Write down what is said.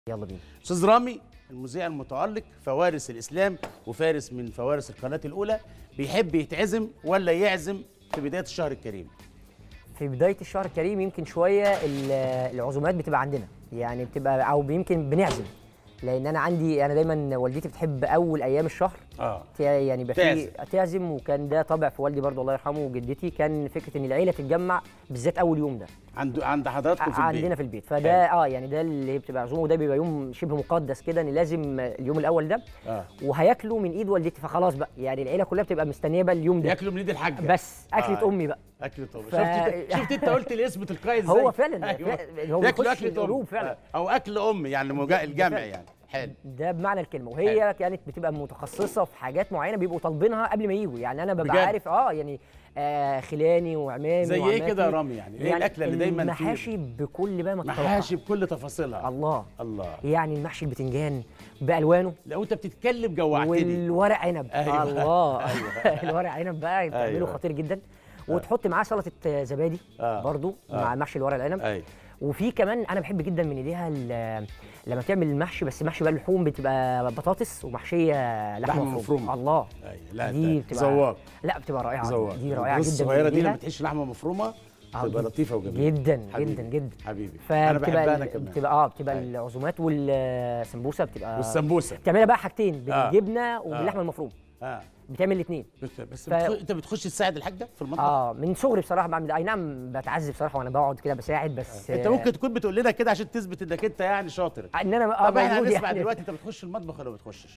يلا بينا استاذ رامي المذيع المتالق فوارس الاسلام وفارس من فوارس القناه الاولى بيحب يتعزم ولا يعزم في بدايه الشهر الكريم في بدايه الشهر الكريم يمكن شويه ال- العزومات بتبقى عندنا يعني بتبقى او يمكن بنعزم لان انا عندي انا دايما والدتي بتحب اول ايام الشهر اه ت- يعني يبقى في تعزم. تعزم وكان ده طبع في والدي برضه الله يرحمه وجدتي كان فكره ان العيله تتجمع بالذات اول يوم ده عند عند حضراتكم في البيت عندنا في البيت فده اه يعني ده اللي بتبقى عزومه وده بيبقى يوم شبه مقدس كده ان لازم اليوم الاول ده اه وهياكلوا من ايد والدتي فخلاص بقى يعني العيله كلها بتبقى مستنيه بقى اليوم ده ياكلوا من ايد الحاجه بس اكله آه. امي بقى اكل طبعا ف- شفت انت شفت انت قلت الاسم تلقائي ازاي هو فعلا أيوة. فعلا هو ياكلوا بيخش اكل القلوب ام فعلا. آه. او اكل ام يعني مجا- الجمع فعلا. يعني حلو ده بمعنى الكلمه وهي كانت بتبقى متخصصه في حاجات معينه بيبقوا طالبينها قبل ما يجوا يعني انا ببقى بجد؟ عارف اه يعني آه خلاني وعمامي زي ايه وعماتي. كده يا رامي يعني ايه الاكله اللي دايما فيه؟ المحاشي بكل بقى ما تتوقع. محاشي بكل تفاصيلها الله الله يعني المحشي البتنجان بالوانه لو انت بتتكلم جوعتني والورق عنب أيوة. الله أيوة. الورق عنب بقى بتعمله أيوة. خطير جدا وتحط معاه سلطه زبادي آه. برضو آه. مع محشي الورق العنب ايوه وفي كمان انا بحب جدا من ايديها ال- لما تعمل المحشي بس محشي بقى اللحوم بتبقى بطاطس ومحشيه لحمه لحمة مفرومه مفرومة. الله ايوه لا دي انت بتبقى ذواق لا بتبقى رائعه ذواق دي رائعه البروس جدا من الصغيره دي إيديها. لما تحشي لحمه مفرومه آه، تبقى جدا. لطيفه وجميله جدا حبيبي. جدا جدا حبيبي انا فبتبقى بحبها انا ال- كمان بتبقى اه بتبقى أيوة. العزومات والسمبوسه بتبقى والسمبوسه بتعملها بقى حاجتين آه. بالجبنه وباللحمه المفرومه اه بتعمل الاثنين بس, بس ف- بتخ... انت بتخش تساعد الحاجه في المطبخ اه من صغري بصراحه بعمل ده. اي نعم بتعذب بصراحه وانا بقعد كده بساعد بس انت ممكن تكون بتقول لنا كده عشان تثبت انك انت يعني شاطر آه، ان انا اه طب احنا موجود هنسمع يعني. دلوقتي انت بتخش المطبخ ولا ما بتخشش